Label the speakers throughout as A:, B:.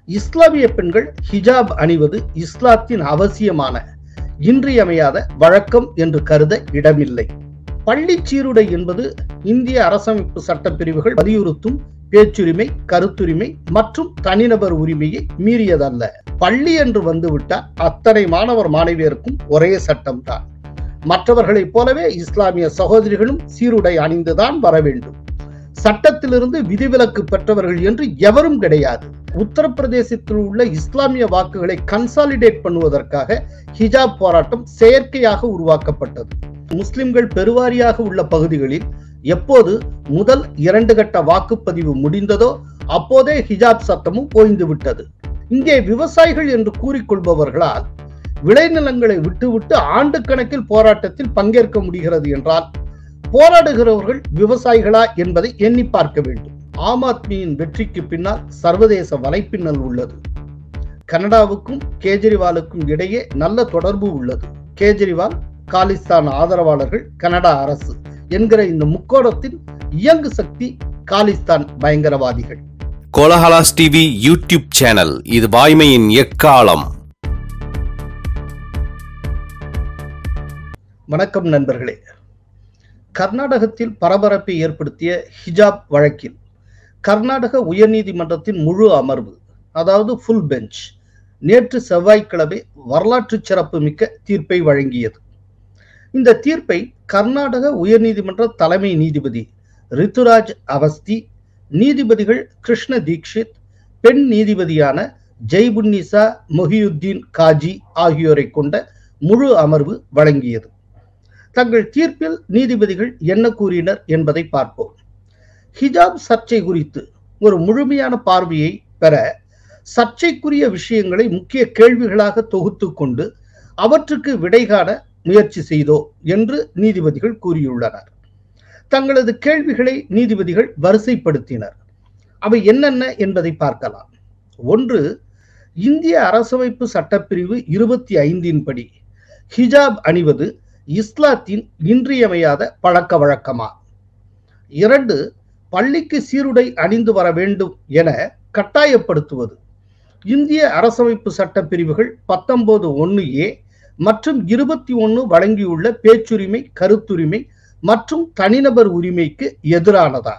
A: இஸ்லாமிய பெண்கள் ஹிஜாப் அணிவது இஸ்லாத்தின் அவசியமான இன்றியமையாத வழக்கம் என்று கருத இடமில்லை பள்ளி சீருடை என்பது இந்திய அரசமைப்பு சட்டப்பிரிவுகள் வலியுறுத்தும் பேச்சுரிமை கருத்துரிமை மற்றும் தனிநபர் உரிமையை மீறியதல்ல பள்ளி என்று வந்துவிட்டால் அத்தனை மாணவர் மாணவியருக்கும் ஒரே சட்டம்தான் மற்றவர்களைப் போலவே இஸ்லாமிய சகோதரிகளும் சீருடை அணிந்துதான் வர வேண்டும் சட்டத்திலிருந்து விதிவிலக்கு பெற்றவர்கள் என்று எவரும் கிடையாது உத்தரப்பிரதேசத்தில் உள்ள இஸ்லாமிய வாக்குகளை கன்சாலிடேட் பண்ணுவதற்காக ஹிஜாப் போராட்டம் செயற்கையாக உருவாக்கப்பட்டது முஸ்லிம்கள் பெருவாரியாக உள்ள பகுதிகளில் எப்போது முதல் இரண்டு கட்ட வாக்குப்பதிவு முடிந்ததோ அப்போதே ஹிஜாப் சட்டமும் ஓய்ந்து விட்டது இங்கே விவசாயிகள் என்று கூறிக்கொள்பவர்களால் விளைநிலங்களை விட்டுவிட்டு ஆண்டு கணக்கில் போராட்டத்தில் பங்கேற்க முடிகிறது என்றால் போராடுகிறவர்கள் விவசாயிகளா என்பதை எண்ணி பார்க்க வேண்டும் ஆம் ஆத்மியின் வெற்றிக்கு பின்னால் சர்வதேச வலைப்பின்னல் உள்ளது கனடாவுக்கும் கேஜ்ரிவாலுக்கும் இடையே நல்ல தொடர்பு உள்ளது கேஜ்ரிவால் காலிஸ்தான் ஆதரவாளர்கள் கனடா அரசு என்கிற இந்த முக்கோணத்தின் இயங்கு சக்தி காலிஸ்தான் பயங்கரவாதிகள்
B: கோலஹலாஸ் டிவி யூடியூப் சேனல் இது வாய்மையின் எக்காலம்
A: வணக்கம் நண்பர்களே கர்நாடகத்தில் பரபரப்பை ஏற்படுத்திய ஹிஜாப் வழக்கில் கர்நாடக உயர்நீதிமன்றத்தின் முழு அமர்வு அதாவது ஃபுல் பெஞ்ச் நேற்று செவ்வாய்க்கிழமை வரலாற்று சிறப்பு மிக்க தீர்ப்பை வழங்கியது இந்த தீர்ப்பை கர்நாடக உயர்நீதிமன்ற தலைமை நீதிபதி ரித்துராஜ் அவஸ்தி நீதிபதிகள் கிருஷ்ண தீக்ஷித் பெண் நீதிபதியான ஜெய்புன்னிசா மொஹியுத்தீன் காஜி ஆகியோரை கொண்ட முழு அமர்வு வழங்கியது தங்கள் தீர்ப்பில் நீதிபதிகள் என்ன கூறினர் என்பதை பார்ப்போம் ஹிஜாப் சர்ச்சை குறித்து ஒரு முழுமையான பார்வையை பெற சர்ச்சைக்குரிய விஷயங்களை முக்கிய கேள்விகளாக தொகுத்து கொண்டு அவற்றுக்கு விடை காண முயற்சி செய்தோ என்று நீதிபதிகள் கூறியுள்ளனர் தங்களது கேள்விகளை நீதிபதிகள் வரிசைப்படுத்தினர் அவை என்னென்ன என்பதை பார்க்கலாம் ஒன்று இந்திய அரசமைப்பு சட்டப்பிரிவு இருபத்தி ஐந்தின் படி ஹிஜாப் அணிவது இஸ்லாத்தின் இன்றியமையாத பழக்க வழக்கமா இரண்டு பள்ளிக்கு சீருடை அணிந்து வர வேண்டும் என கட்டாயப்படுத்துவது இந்திய அரசமைப்பு சட்ட பிரிவுகள் பத்தொன்பது ஒன்று ஏ மற்றும் இருபத்தி ஒன்று வழங்கியுள்ள பேச்சுரிமை கருத்துரிமை மற்றும் தனிநபர் உரிமைக்கு எதிரானதா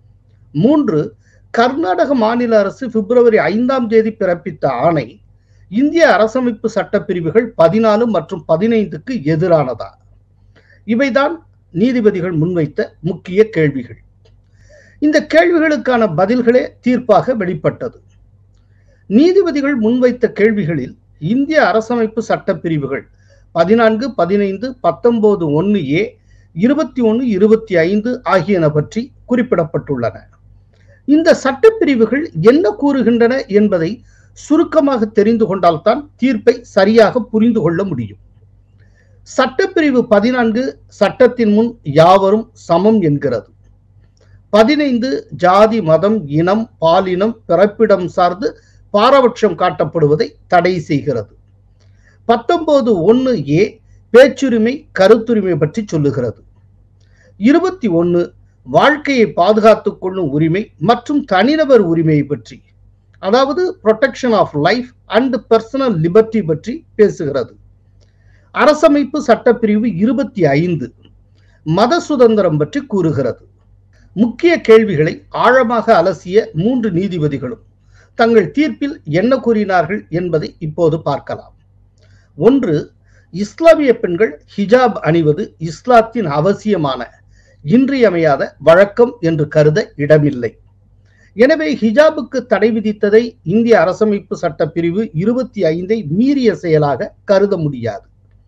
A: மூன்று கர்நாடக மாநில அரசு பிப்ரவரி ஐந்தாம் தேதி பிறப்பித்த ஆணை இந்திய அரசமைப்பு சட்ட பிரிவுகள் பதினாலு மற்றும் பதினைந்துக்கு எதிரானதா இவைதான் நீதிபதிகள் முன்வைத்த முக்கிய கேள்விகள் இந்த கேள்விகளுக்கான பதில்களே தீர்ப்பாக வெளிப்பட்டது நீதிபதிகள் முன்வைத்த கேள்விகளில் இந்திய அரசமைப்பு சட்ட பிரிவுகள் பதினான்கு பதினைந்து பத்தொன்பது ஒன்று ஏ இருபத்தி ஒன்று இருபத்தி ஐந்து ஆகியன பற்றி குறிப்பிடப்பட்டுள்ளன இந்த சட்டப்பிரிவுகள் என்ன கூறுகின்றன என்பதை சுருக்கமாக தெரிந்து கொண்டால்தான் தீர்ப்பை சரியாக புரிந்து கொள்ள முடியும் சட்டப்பிரிவு பதினான்கு சட்டத்தின் முன் யாவரும் சமம் என்கிறது பதினைந்து ஜாதி மதம் இனம் பாலினம் பிறப்பிடம் சார்ந்து பாரபட்சம் காட்டப்படுவதை தடை செய்கிறது பத்தொன்பது ஒன்று ஏ பேச்சுரிமை கருத்துரிமை பற்றி சொல்லுகிறது இருபத்தி ஒன்று வாழ்க்கையை பாதுகாத்துக் கொள்ளும் உரிமை மற்றும் தனிநபர் உரிமையை பற்றி அதாவது protection of life and personal liberty பற்றி பேசுகிறது அரசமைப்பு சட்டப்பிரிவு இருபத்தி ஐந்து மத சுதந்திரம் பற்றி கூறுகிறது முக்கிய கேள்விகளை ஆழமாக அலசிய மூன்று நீதிபதிகளும் தங்கள் தீர்ப்பில் என்ன கூறினார்கள் என்பதை இப்போது பார்க்கலாம் ஒன்று இஸ்லாமிய பெண்கள் ஹிஜாப் அணிவது இஸ்லாத்தின் அவசியமான இன்றியமையாத வழக்கம் என்று கருத இடமில்லை எனவே ஹிஜாபுக்கு தடை விதித்ததை இந்திய அரசமைப்பு சட்ட பிரிவு இருபத்தி ஐந்தை மீறிய செயலாக கருத முடியாது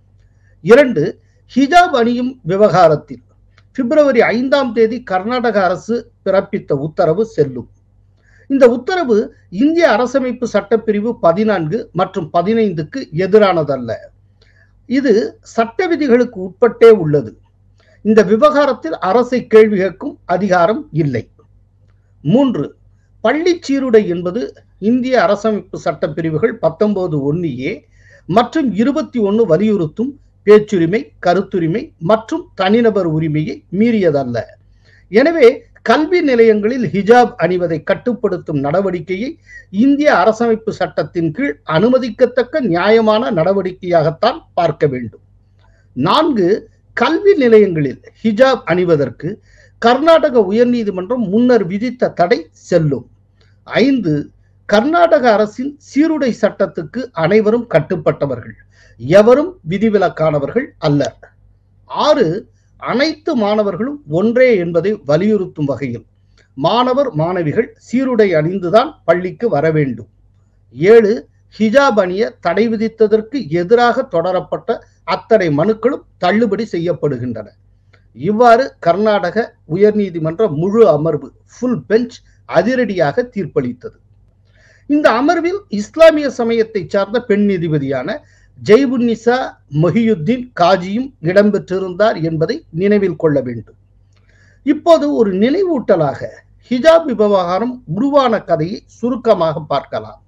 A: இரண்டு ஹிஜாப் அணியும் விவகாரத்தில் பிப்ரவரி ஐந்தாம் தேதி கர்நாடக அரசு பிறப்பித்த உத்தரவு செல்லும் இந்த உத்தரவு இந்திய அரசமைப்பு சட்டப்பிரிவு பதினான்கு மற்றும் பதினைந்துக்கு எதிரானதல்ல இது சட்ட விதிகளுக்கு உட்பட்டே உள்ளது இந்த விவகாரத்தில் அரசை கேள்வி கேட்கும் அதிகாரம் இல்லை மூன்று பள்ளி சீருடை என்பது இந்திய அரசமைப்பு சட்டப்பிரிவுகள் பத்தொன்பது ஒன்று ஏ மற்றும் இருபத்தி ஒன்று வலியுறுத்தும் பேச்சுரிமை கருத்துரிமை மற்றும் தனிநபர் உரிமையை மீறியதல்ல எனவே கல்வி நிலையங்களில் ஹிஜாப் அணிவதை கட்டுப்படுத்தும் நடவடிக்கையை இந்திய அரசமைப்பு சட்டத்தின் கீழ் அனுமதிக்கத்தக்க நியாயமான நடவடிக்கையாகத்தான் பார்க்க வேண்டும் நான்கு கல்வி நிலையங்களில் ஹிஜாப் அணிவதற்கு கர்நாடக உயர்நீதிமன்றம் முன்னர் விதித்த தடை செல்லும் ஐந்து கர்நாடக அரசின் சீருடை சட்டத்துக்கு அனைவரும் கட்டுப்பட்டவர்கள் எவரும் விதிவிலக்கானவர்கள் அல்லர் ஆறு அனைத்து மாணவர்களும் ஒன்றே என்பதை வலியுறுத்தும் வகையில் மாணவர் மாணவிகள் சீருடை அணிந்துதான் பள்ளிக்கு வர வேண்டும் ஏழு ஹிஜாப் அணிய தடை விதித்ததற்கு எதிராக தொடரப்பட்ட அத்தனை மனுக்களும் தள்ளுபடி செய்யப்படுகின்றன இவ்வாறு கர்நாடக உயர்நீதிமன்ற முழு அமர்வு ஃபுல் பெஞ்ச் அதிரடியாக தீர்ப்பளித்தது இந்த அமர்வில் இஸ்லாமிய சமயத்தை சார்ந்த பெண் நீதிபதியான ஜெய்புன்னிசா மொஹியுத்தீன் காஜியும் இடம்பெற்றிருந்தார் என்பதை நினைவில் கொள்ள வேண்டும் இப்போது ஒரு நினைவூட்டலாக ஹிஜாப் விவகாரம் உருவான கதையை சுருக்கமாக பார்க்கலாம்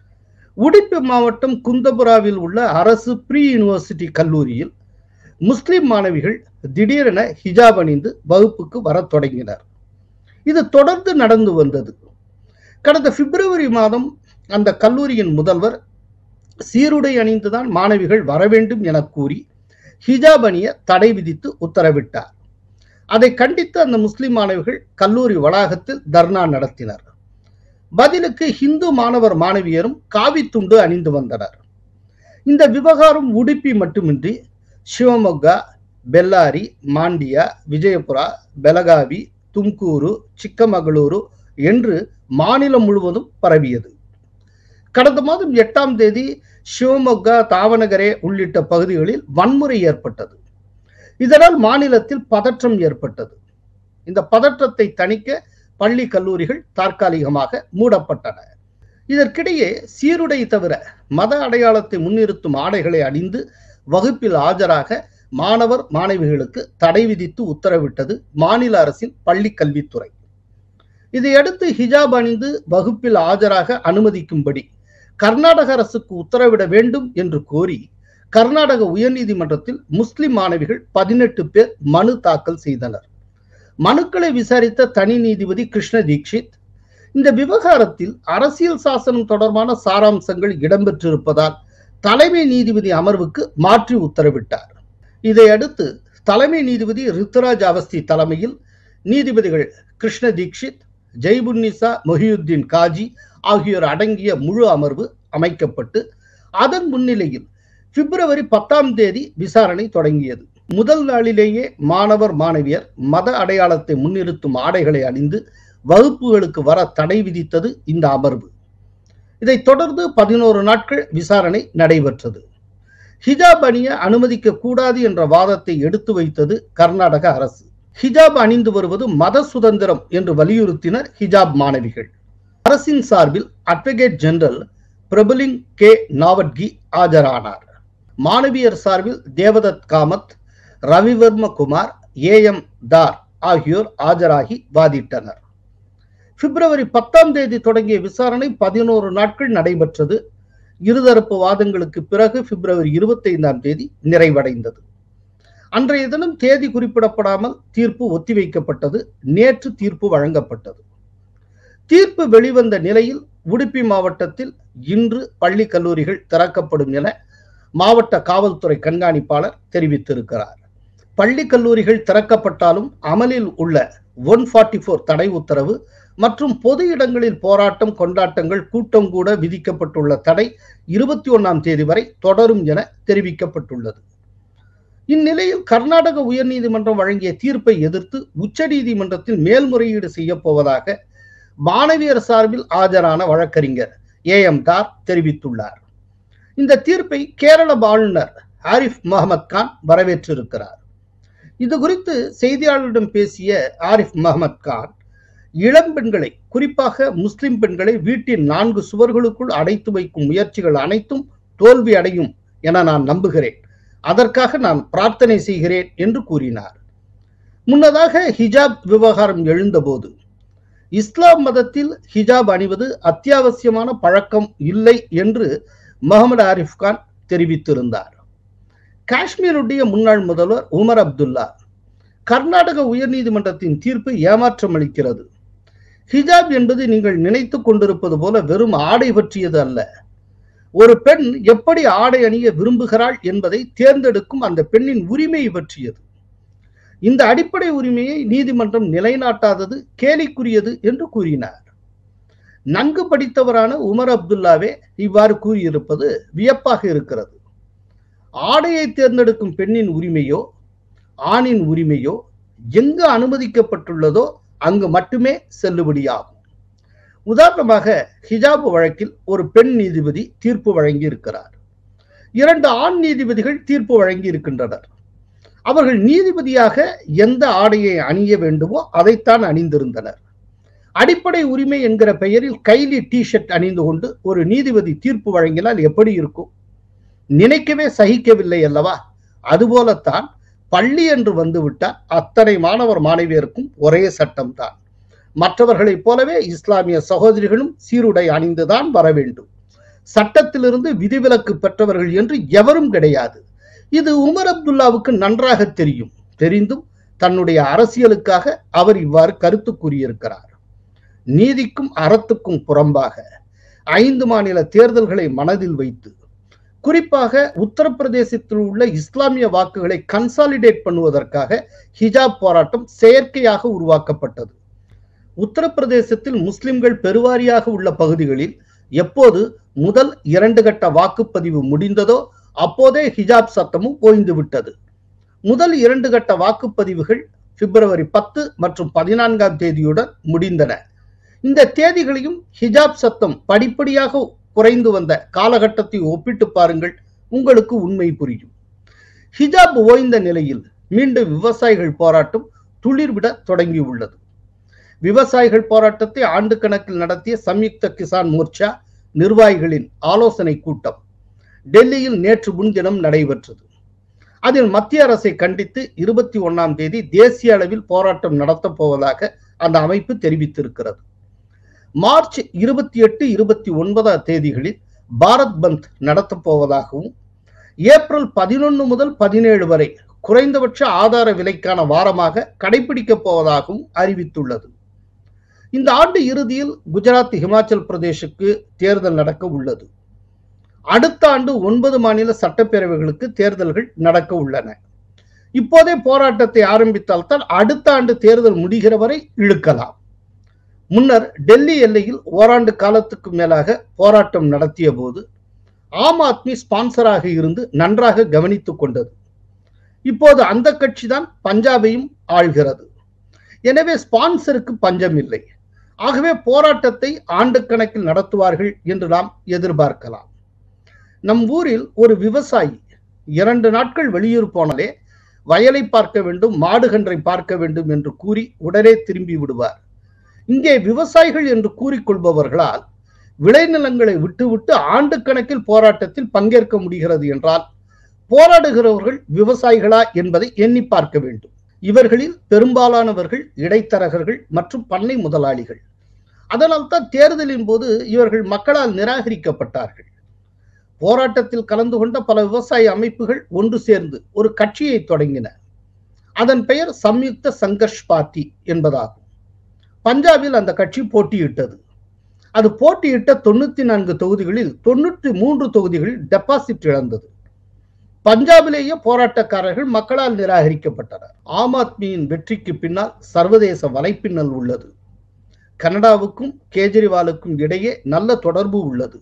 A: உடுப்பி மாவட்டம் குந்தபுராவில் உள்ள அரசு ப்ரீ யூனிவர்சிட்டி கல்லூரியில் முஸ்லிம் மாணவிகள் திடீரென ஹிஜாப் அணிந்து வகுப்புக்கு வரத் தொடங்கினர் இது தொடர்ந்து நடந்து வந்தது கடந்த பிப்ரவரி மாதம் அந்த கல்லூரியின் முதல்வர் சீருடை அணிந்துதான் மாணவிகள் வர வேண்டும் என கூறி ஹிஜாப் அணிய தடை விதித்து உத்தரவிட்டார் அதை கண்டித்து அந்த முஸ்லிம் மாணவிகள் கல்லூரி வளாகத்தில் தர்ணா நடத்தினர் பதிலுக்கு இந்து மாணவர் மாணவியரும் காவி துண்டு அணிந்து வந்தனர் இந்த விவகாரம் உடுப்பி மட்டுமின்றி சிவமொக்கா பெல்லாரி மாண்டியா விஜயபுரா பெலகாவி தும்கூரு சிக்கமகளூரு என்று மாநிலம் முழுவதும் பரவியது கடந்த மாதம் எட்டாம் தேதி சிவமொக்கா தாவனகரே உள்ளிட்ட பகுதிகளில் வன்முறை ஏற்பட்டது இதனால் மாநிலத்தில் பதற்றம் ஏற்பட்டது இந்த பதற்றத்தை தணிக்க பள்ளி கல்லூரிகள் தற்காலிகமாக மூடப்பட்டன இதற்கிடையே சீருடை தவிர மத அடையாளத்தை முன்னிறுத்தும் ஆடைகளை அணிந்து வகுப்பில் ஆஜராக மாணவர் மாணவிகளுக்கு தடை விதித்து உத்தரவிட்டது மாநில அரசின் பள்ளி கல்வித்துறை இதையடுத்து ஹிஜாப் அணிந்து வகுப்பில் ஆஜராக அனுமதிக்கும்படி கர்நாடக அரசுக்கு உத்தரவிட வேண்டும் என்று கோரி கர்நாடக உயர்நீதிமன்றத்தில் முஸ்லிம் மாணவிகள் பதினெட்டு பேர் மனு தாக்கல் செய்தனர் மனுக்களை விசாரித்த தனி நீதிபதி கிருஷ்ண தீக்ஷித் இந்த விவகாரத்தில் அரசியல் சாசனம் தொடர்பான சாராம்சங்கள் இடம்பெற்றிருப்பதால் தலைமை நீதிபதி அமர்வுக்கு மாற்றி உத்தரவிட்டார் இதையடுத்து தலைமை நீதிபதி ரித்துராஜ் அவஸ்தி தலைமையில் நீதிபதிகள் கிருஷ்ண தீக்ஷித் ஜெய்புன்னிசா மொஹியுத்தீன் காஜி ஆகியோர் அடங்கிய முழு அமர்வு அமைக்கப்பட்டு அதன் முன்னிலையில் பிப்ரவரி பத்தாம் தேதி விசாரணை தொடங்கியது முதல் நாளிலேயே மாணவர் மாணவியர் மத அடையாளத்தை முன்னிறுத்தும் ஆடைகளை அணிந்து வகுப்புகளுக்கு வர தடை விதித்தது இந்த அமர்வு இதைத் தொடர்ந்து பதினோரு நாட்கள் விசாரணை நடைபெற்றது ஹிஜாப் அணிய அனுமதிக்க கூடாது என்ற வாதத்தை எடுத்து வைத்தது கர்நாடக அரசு ஹிஜாப் அணிந்து வருவது மத சுதந்திரம் என்று வலியுறுத்தினர் ஹிஜாப் மாணவிகள் அரசின் சார்பில் அட்வொகேட் ஜெனரல் பிரபலிங் கே நாவட்கி ஆஜரானார் மாணவியர் சார்பில் தேவதத் காமத் ரவிவர்ம குமார் ஏ எம் தார் ஆகியோர் ஆஜராகி வாதிட்டனர் பிப்ரவரி பத்தாம் தேதி தொடங்கிய விசாரணை பதினோரு நாட்கள் நடைபெற்றது இருதரப்பு வாதங்களுக்கு பிறகு பிப்ரவரி இருபத்தி ஐந்தாம் தேதி நிறைவடைந்தது அன்றைய தினம் தேதி குறிப்பிடப்படாமல் தீர்ப்பு ஒத்திவைக்கப்பட்டது நேற்று தீர்ப்பு வழங்கப்பட்டது தீர்ப்பு வெளிவந்த நிலையில் உடுப்பி மாவட்டத்தில் இன்று பள்ளி கல்லூரிகள் திறக்கப்படும் என மாவட்ட காவல்துறை கண்காணிப்பாளர் தெரிவித்திருக்கிறார் பள்ளி கல்லூரிகள் திறக்கப்பட்டாலும் அமலில் உள்ள ஒன் ஃபார்ட்டி ஃபோர் தடை உத்தரவு மற்றும் பொது இடங்களில் போராட்டம் கொண்டாட்டங்கள் கூட்டம் கூட விதிக்கப்பட்டுள்ள தடை இருபத்தி ஒன்னாம் தேதி வரை தொடரும் என தெரிவிக்கப்பட்டுள்ளது இந்நிலையில் கர்நாடக உயர்நீதிமன்றம் வழங்கிய தீர்ப்பை எதிர்த்து உச்சநீதிமன்றத்தில் மேல்முறையீடு செய்ய போவதாக மாணவியர் சார்பில் ஆஜரான வழக்கறிஞர் ஏ எம் தார் தெரிவித்துள்ளார் இந்த தீர்ப்பை கேரள ஆளுநர் ஆரிஃப் முகமது கான் வரவேற்றிருக்கிறார் இது குறித்து செய்தியாளர்களிடம் பேசிய ஆரிஃப் முகமது கான் இளம் பெண்களை குறிப்பாக முஸ்லிம் பெண்களை வீட்டின் நான்கு சுவர்களுக்குள் அடைத்து வைக்கும் முயற்சிகள் அனைத்தும் தோல்வி அடையும் என நான் நம்புகிறேன் அதற்காக நான் பிரார்த்தனை செய்கிறேன் என்று கூறினார் முன்னதாக ஹிஜாப் விவகாரம் எழுந்தபோது இஸ்லாம் மதத்தில் ஹிஜாப் அணிவது அத்தியாவசியமான பழக்கம் இல்லை என்று முகமது ஆரிஃப் கான் தெரிவித்திருந்தார் காஷ்மீருடைய முன்னாள் முதல்வர் உமர் அப்துல்லா கர்நாடக உயர்நீதிமன்றத்தின் தீர்ப்பு ஏமாற்றம் அளிக்கிறது ஹிஜாப் என்பது நீங்கள் நினைத்து கொண்டிருப்பது போல வெறும் ஆடை பற்றியது அல்ல ஒரு பெண் எப்படி ஆடை அணிய விரும்புகிறாள் என்பதை தேர்ந்தெடுக்கும் அந்த பெண்ணின் உரிமையை பற்றியது இந்த அடிப்படை உரிமையை நீதிமன்றம் நிலைநாட்டாதது கேலிக்குரியது என்று கூறினார் நன்கு படித்தவரான உமர் அப்துல்லாவே இவ்வாறு கூறியிருப்பது வியப்பாக இருக்கிறது ஆடையை தேர்ந்தெடுக்கும் பெண்ணின் உரிமையோ ஆணின் உரிமையோ எங்கு அனுமதிக்கப்பட்டுள்ளதோ அங்கு மட்டுமே செல்லுபடியாகும் உதாரணமாக ஹிஜாப் வழக்கில் ஒரு பெண் நீதிபதி தீர்ப்பு வழங்கி இருக்கிறார் இரண்டு ஆண் நீதிபதிகள் தீர்ப்பு வழங்கி இருக்கின்றனர் அவர்கள் நீதிபதியாக எந்த ஆடையை அணிய வேண்டுமோ அதைத்தான் அணிந்திருந்தனர் அடிப்படை உரிமை என்கிற பெயரில் கைலி டி ஷர்ட் அணிந்து கொண்டு ஒரு நீதிபதி தீர்ப்பு வழங்கினால் எப்படி இருக்கும் நினைக்கவே சகிக்கவில்லை அல்லவா அதுபோலத்தான் பள்ளி என்று வந்துவிட்டால் அத்தனை மாணவர் மாணவியருக்கும் ஒரே சட்டம்தான் மற்றவர்களைப் போலவே இஸ்லாமிய சகோதரிகளும் சீருடை அணிந்துதான் வர வேண்டும் சட்டத்திலிருந்து விதிவிலக்கு பெற்றவர்கள் என்று எவரும் கிடையாது இது உமர் அப்துல்லாவுக்கு நன்றாக தெரியும் தெரிந்தும் தன்னுடைய அரசியலுக்காக அவர் இவ்வாறு கருத்து கூறியிருக்கிறார் நீதிக்கும் அறத்துக்கும் புறம்பாக ஐந்து மாநில தேர்தல்களை மனதில் வைத்து குறிப்பாக உத்தரப்பிரதேசத்தில் உள்ள இஸ்லாமிய வாக்குகளை கன்சாலிடேட் பண்ணுவதற்காக ஹிஜாப் போராட்டம் செயற்கையாக உருவாக்கப்பட்டது உத்தரப்பிரதேசத்தில் முஸ்லிம்கள் பெருவாரியாக உள்ள பகுதிகளில் எப்போது முதல் இரண்டு கட்ட வாக்குப்பதிவு முடிந்ததோ அப்போதே ஹிஜாப் சட்டமும் ஓய்ந்து விட்டது முதல் இரண்டு கட்ட வாக்குப்பதிவுகள் பிப்ரவரி பத்து மற்றும் பதினான்காம் தேதியுடன் முடிந்தன இந்த தேதிகளையும் ஹிஜாப் சத்தம் படிப்படியாக குறைந்து வந்த காலகட்டத்தை ஒப்பிட்டு பாருங்கள் உங்களுக்கு உண்மை புரியும் ஹிஜாப் ஓய்ந்த நிலையில் மீண்டும் விவசாயிகள் போராட்டம் துளிர்விட தொடங்கியுள்ளது விவசாயிகள் போராட்டத்தை ஆண்டு கணக்கில் நடத்திய சம்யுக்த கிசான் மோர்ச்சா நிர்வாகிகளின் ஆலோசனை கூட்டம் டெல்லியில் நேற்று முன்தினம் நடைபெற்றது அதில் மத்திய அரசை கண்டித்து இருபத்தி ஒன்னாம் தேதி தேசிய அளவில் போராட்டம் நடத்தப் போவதாக அந்த அமைப்பு தெரிவித்திருக்கிறது மார்ச் இருபத்தி எட்டு இருபத்தி ஒன்பதாம் தேதிகளில் பாரத் பந்த் நடத்தப் போவதாகவும் ஏப்ரல் பதினொன்று முதல் பதினேழு வரை குறைந்தபட்ச ஆதார விலைக்கான வாரமாக கடைபிடிக்கப் போவதாகவும் அறிவித்துள்ளது இந்த ஆண்டு இறுதியில் குஜராத் இமாச்சல் பிரதேசுக்கு தேர்தல் நடக்க உள்ளது அடுத்த ஆண்டு ஒன்பது மாநில சட்டப்பேரவைகளுக்கு தேர்தல்கள் நடக்க உள்ளன இப்போதே போராட்டத்தை ஆரம்பித்தால்தான் அடுத்த ஆண்டு தேர்தல் முடிகிற வரை இழுக்கலாம் முன்னர் டெல்லி எல்லையில் ஓராண்டு காலத்துக்கு மேலாக போராட்டம் நடத்திய போது ஆம் ஆத்மி ஸ்பான்சராக இருந்து நன்றாக கவனித்துக் கொண்டது இப்போது அந்த கட்சி தான் பஞ்சாபையும் ஆள்கிறது எனவே ஸ்பான்சருக்கு பஞ்சம் இல்லை ஆகவே போராட்டத்தை ஆண்டு கணக்கில் நடத்துவார்கள் என்று நாம் எதிர்பார்க்கலாம் நம் ஊரில் ஒரு விவசாயி இரண்டு நாட்கள் வெளியூர் போனாலே வயலை பார்க்க வேண்டும் மாடுகன்றை பார்க்க வேண்டும் என்று கூறி உடனே திரும்பி விடுவார் இங்கே விவசாயிகள் என்று கூறிக்கொள்பவர்களால் விளைநிலங்களை விட்டுவிட்டு ஆண்டு கணக்கில் போராட்டத்தில் பங்கேற்க முடிகிறது என்றால் போராடுகிறவர்கள் விவசாயிகளா என்பதை எண்ணி பார்க்க வேண்டும் இவர்களில் பெரும்பாலானவர்கள் இடைத்தரகர்கள் மற்றும் பண்ணை முதலாளிகள் அதனால் தான் தேர்தலின் போது இவர்கள் மக்களால் நிராகரிக்கப்பட்டார்கள் போராட்டத்தில் கலந்து கொண்ட பல விவசாய அமைப்புகள் ஒன்று சேர்ந்து ஒரு கட்சியை தொடங்கின அதன் பெயர் சம்யுக்த சங்கர்ஷ் பார்ட்டி என்பதாகும் பஞ்சாபில் அந்த கட்சி போட்டியிட்டது அது போட்டியிட்ட தொண்ணூத்தி நான்கு தொகுதிகளில் தொண்ணூற்றி மூன்று தொகுதிகளில் டெபாசிட் இழந்தது பஞ்சாபிலேயே போராட்டக்காரர்கள் மக்களால் நிராகரிக்கப்பட்டனர் ஆம் ஆத்மியின் வெற்றிக்கு பின்னால் சர்வதேச வலைப்பின்னல் உள்ளது கனடாவுக்கும் கேஜ்ரிவாலுக்கும் இடையே நல்ல தொடர்பு உள்ளது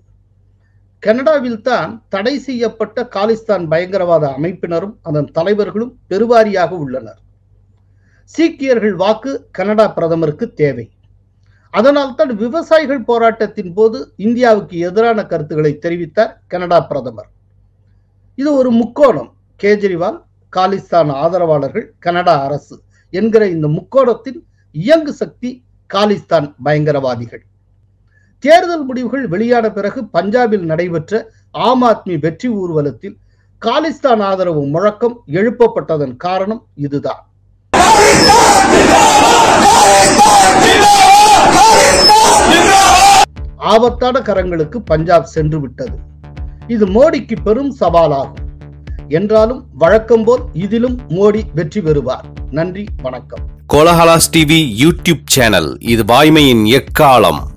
A: கனடாவில் தான் தடை செய்யப்பட்ட காலிஸ்தான் பயங்கரவாத அமைப்பினரும் அதன் தலைவர்களும் பெருவாரியாக உள்ளனர் சீக்கியர்கள் வாக்கு கனடா பிரதமருக்கு தேவை அதனால் தான் விவசாயிகள் போராட்டத்தின் போது இந்தியாவுக்கு எதிரான கருத்துக்களை தெரிவித்தார் கனடா பிரதமர் இது ஒரு முக்கோணம் கேஜ்ரிவால் காலிஸ்தான் ஆதரவாளர்கள் கனடா அரசு என்கிற இந்த முக்கோணத்தின் இயங்கு சக்தி காலிஸ்தான் பயங்கரவாதிகள் தேர்தல் முடிவுகள் வெளியான பிறகு பஞ்சாபில் நடைபெற்ற ஆம் ஆத்மி வெற்றி ஊர்வலத்தில் காலிஸ்தான் ஆதரவு முழக்கம் எழுப்பப்பட்டதன் காரணம் இதுதான் ஆபத்தான கரங்களுக்கு பஞ்சாப் சென்று விட்டது இது மோடிக்கு பெரும் சவாலாகும் என்றாலும் வழக்கம் போல் இதிலும் மோடி வெற்றி பெறுவார் நன்றி வணக்கம்
B: கோலஹலாஸ் டிவி யூடியூப் சேனல் இது வாய்மையின் எக்காலம்